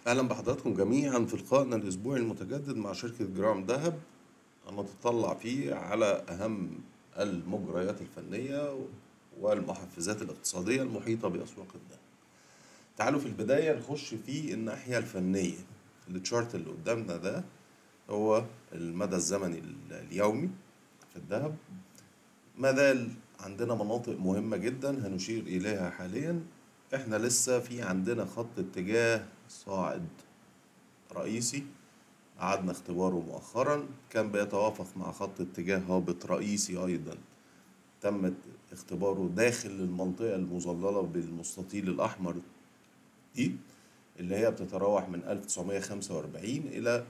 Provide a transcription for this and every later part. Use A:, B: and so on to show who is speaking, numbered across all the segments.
A: أهلا بحضراتكم جميعا في لقائنا الأسبوعي المتجدد مع شركة جرام دهب هنتطلع فيه على أهم المجريات الفنية والمحفزات الاقتصادية المحيطة بأسواق الذهب. تعالوا في البداية نخش في الناحية الفنية. التشارت اللي قدامنا ده هو المدى الزمني اليومي في الذهب. ما زال عندنا مناطق مهمة جدا هنشير إليها حاليا. احنا لسه في عندنا خط اتجاه صاعد رئيسي قعدنا اختباره مؤخرا كان بيتوافق مع خط اتجاه هابط رئيسي أيضا تم اختباره داخل المنطقة المظللة بالمستطيل الأحمر دي اللي هي بتتراوح من 1945 إلى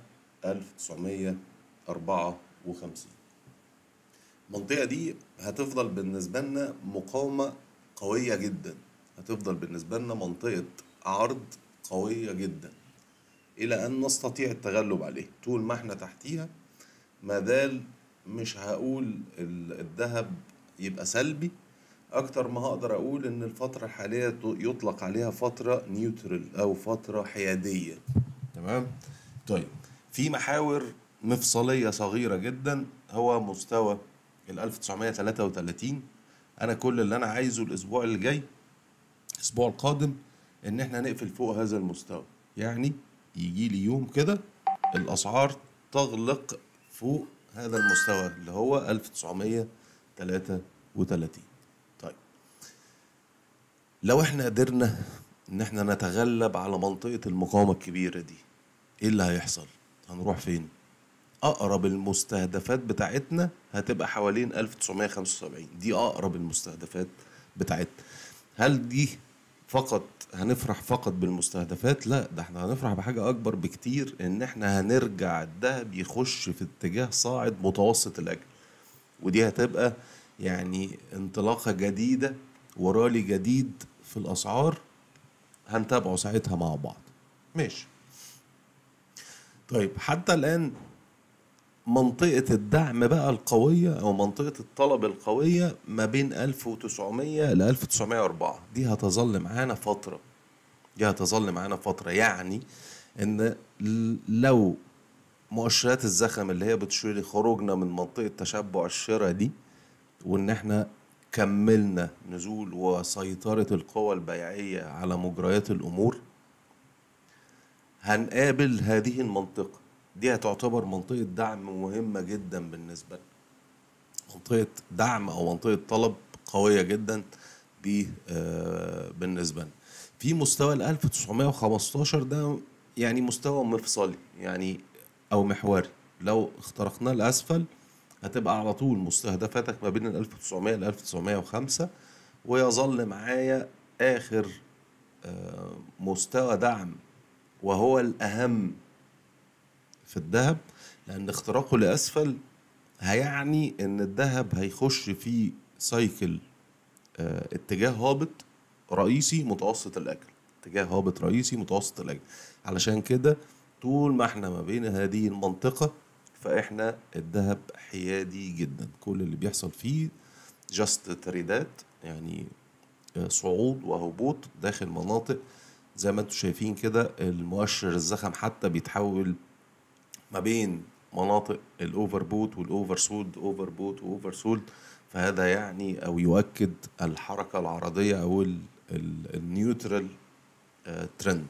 A: 1954 المنطقة دي هتفضل بالنسبة لنا مقاومة قوية جدا هتفضل بالنسبة لنا منطقة عرض قوية جدا إلى أن نستطيع التغلب عليه طول ما احنا تحتيها ما زال مش هقول ال- الذهب يبقى سلبي أكتر ما هقدر أقول إن الفترة الحالية ت- يطلق عليها فترة نيوترال أو فترة حيادية تمام طيب في محاور مفصلية صغيرة جدا هو مستوى ال 1933 أنا كل اللي أنا عايزه الأسبوع اللي جاي الاسبوع القادم ان احنا نقفل فوق هذا المستوى يعني يجي لي يوم كده الاسعار تغلق فوق هذا المستوى اللي هو 1933 طيب لو احنا قدرنا ان احنا نتغلب على منطقة المقاومة الكبيرة دي ايه اللي هيحصل هنروح فين اقرب المستهدفات بتاعتنا هتبقى حوالين 1975 دي اقرب المستهدفات بتاعتنا هل دي فقط هنفرح فقط بالمستهدفات لا ده احنا هنفرح بحاجة اكبر بكتير ان احنا هنرجع الذهب يخش في اتجاه صاعد متوسط الاجل ودي هتبقى يعني انطلاقة جديدة ورالي جديد في الاسعار هنتابعه ساعتها مع بعض ماشي طيب حتى الان منطقة الدعم بقى القوية أو منطقة الطلب القوية ما بين 1900 ل 1904 دي هتظل معانا فترة دي هتظل معانا فترة يعني إن ل- لو مؤشرات الزخم اللي هي بتشير خروجنا من منطقة تشبع الشراء دي وإن إحنا كملنا نزول وسيطرة القوى البيعية على مجريات الأمور هنقابل هذه المنطقة دي هتعتبر منطقة دعم مهمة جدا بالنسبة لنا منطقة دعم أو منطقة طلب قوية جدا ب- آه، بالنسبة لنا في مستوى ال 1915 ده يعني مستوى مفصلي يعني أو محوري لو اخترقناه لأسفل هتبقى على طول مستهدفاتك ما بين ال 1900 ل 1905 ويظل معايا آخر آه، مستوى دعم وهو الأهم في الذهب لأن اختراقه لأسفل هيعني إن الذهب هيخش في سايكل آه، اتجاه هابط رئيسي متوسط الأجل اتجاه هابط رئيسي متوسط الأجل علشان كده طول ما احنا ما بين هذه المنطقة فاحنا الذهب حيادي جدا كل اللي بيحصل فيه جاست تريدات يعني آه، صعود وهبوط داخل مناطق زي ما انتم شايفين كده المؤشر الزخم حتى بيتحول ما بين مناطق الاوفر بوت والاوفر سولد اوفر بوت واوفر سولد فهذا يعني او يؤكد الحركه العرضيه او ال- ال- النيوترال آه، ترند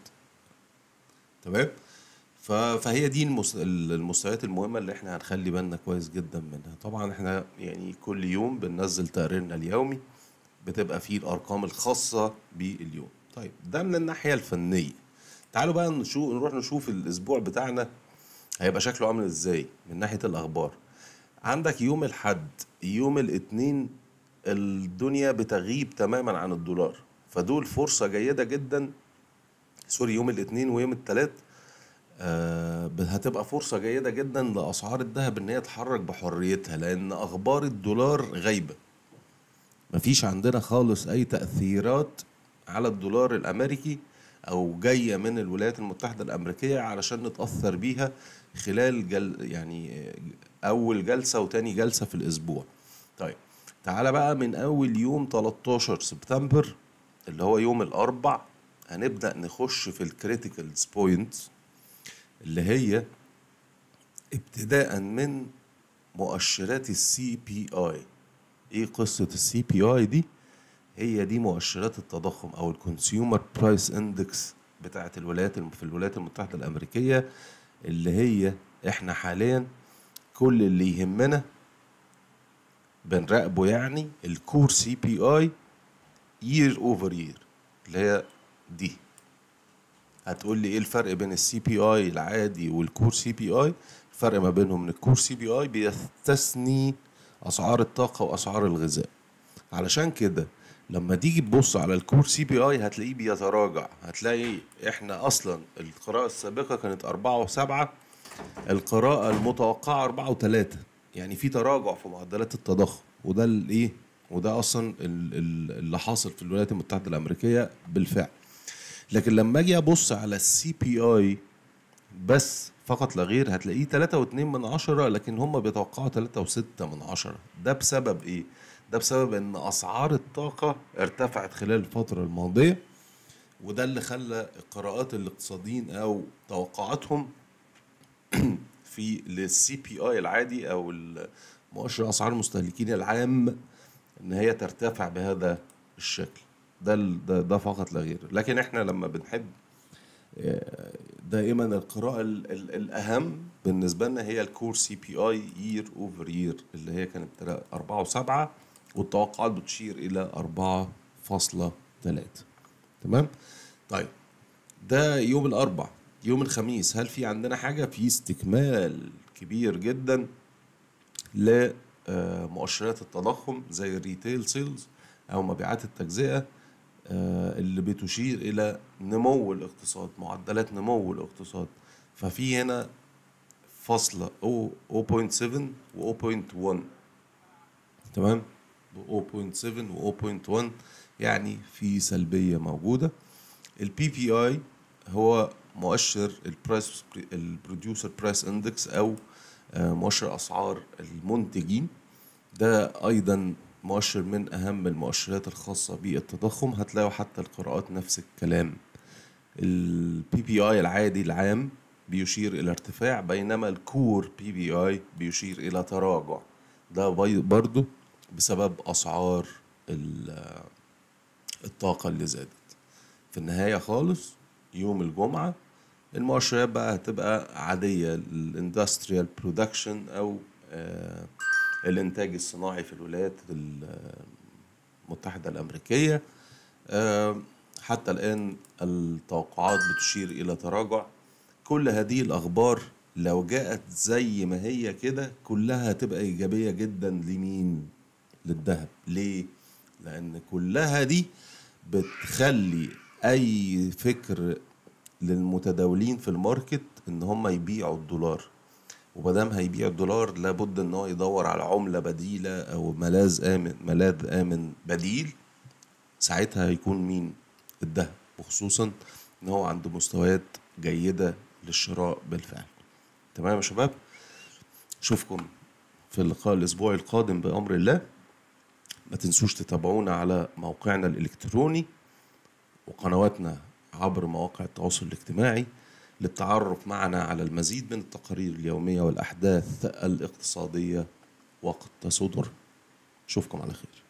A: تمام ف- فهي دي المس- المستويات المهمه اللي احنا هنخلي بالنا كويس جدا منها طبعا احنا يعني كل يوم بننزل تقريرنا اليومي بتبقى فيه الارقام الخاصه باليوم طيب ده من الناحيه الفنيه تعالوا بقى نشوف نروح نشوف الاسبوع بتاعنا هيبقى شكله عامل ازاي من ناحيه الاخبار عندك يوم الحد يوم الاثنين الدنيا بتغيب تماما عن الدولار فدول فرصه جيده جدا سوري يوم الاثنين ويوم الثلاث آه هتبقى فرصه جيده جدا لاسعار الذهب ان هي تتحرك بحريتها لان اخبار الدولار غايبه مفيش عندنا خالص اي تأثيرات على الدولار الامريكي او جاية من الولايات المتحدة الامريكية علشان نتأثر بيها خلال جل يعني اول جلسة وتاني جلسة في الاسبوع طيب تعالى بقى من اول يوم 13 سبتمبر اللي هو يوم الاربع هنبدا نخش في الكريتيكالز بوينتس اللي هي ابتداء من مؤشرات السي بي اي ايه قصه السي بي اي دي هي دي مؤشرات التضخم او الكونسيومر برايس اندكس بتاعت الولايات الم- في الولايات المتحده الامريكيه اللي هي احنا حاليا كل اللي يهمنا بنراقبه يعني الكور سي بي اي يير اوفر يير اللي هي دي هتقول لي ايه الفرق بين السي بي اي العادي والكور سي بي اي الفرق ما بينهم ان الكور سي بي اي بيستثني اسعار الطاقه واسعار الغذاء علشان كده لما تيجي تبص على الكور سي بي اي هتلاقيه بيتراجع هتلاقي احنا اصلا القراءه السابقه كانت أربعة وسبعة القراءة المتوقعة أربعة وثلاثة يعني في تراجع في معدلات التضخم وده الايه وده اصلا ال- ال- اللي حاصل في الولايات المتحدة الأمريكية بالفعل لكن لما اجي ابص على السي بي اي بس فقط لا غير هتلاقيه 3.2 من عشرة لكن هم بيتوقعوا 3.6 من عشرة ده بسبب ايه؟ ده بسبب ان اسعار الطاقة ارتفعت خلال الفترة الماضية وده اللي خلى قراءات الاقتصاديين او توقعاتهم في للسي بي اي العادي او ال- مؤشر اسعار المستهلكين العام ان هي ترتفع بهذا الشكل ده ال- ده, ده فقط لا غير لكن احنا لما بنحب آه، دائما القراءة ال ال الأهم بالنسبة لنا هي الكور سي بي اي يير اوفر يير اللي هي كانت تلا- أربعة وسبعة والتوقعات بتشير إلى أربعة فاصلة ثلاثة تمام؟ طيب ده يوم الأربع يوم الخميس هل في عندنا حاجة في استكمال كبير جدا لمؤشرات التضخم زي الريتيل سيلز أو مبيعات التجزئة آه، اللي بتشير إلى نمو الاقتصاد معدلات نمو الاقتصاد ففي هنا فاصلة أو 0.7 و 0.1 تمام ب 0.7 و 0.1 يعني في سلبية موجودة البي بي اي هو مؤشر البرايس البروديوسر برايس اندكس او آه، مؤشر اسعار المنتجين ده ايضا مؤشر من اهم المؤشرات الخاصه بالتضخم هتلاقوا حتى القراءات نفس الكلام البي بي اي العادي العام بيشير الى ارتفاع بينما الكور بي بي اي بيشير الى تراجع ده بي- برضو بسبب اسعار ال- الطاقه اللي زادت في النهايه خالص يوم الجمعه المؤشرات بقى هتبقى عاديه الاندستريال برودكشن او آه، الانتاج الصناعي في الولايات المتحده الامريكيه آه، حتى الان التوقعات بتشير الى تراجع كل هذه الاخبار لو جاءت زي ما هي كده كلها هتبقى ايجابيه جدا لمين للذهب ليه لان كلها دي بتخلي اي فكر للمتداولين في الماركت ان هم يبيعوا الدولار ومادام هيبيع الدولار لابد ان هو يدور على عمله بديله او ملاذ امن ملاذ امن بديل ساعتها هيكون مين الذهب وخصوصا ان هو عند مستويات جيده للشراء بالفعل تمام يا شباب اشوفكم في اللقاء الاسبوعي القادم بامر الله ما تنسوش تتابعونا على موقعنا الالكتروني وقنواتنا عبر مواقع التواصل الاجتماعي للتعرف معنا على المزيد من التقارير اليومية والأحداث الاقتصادية وقت صدور أشوفكم على خير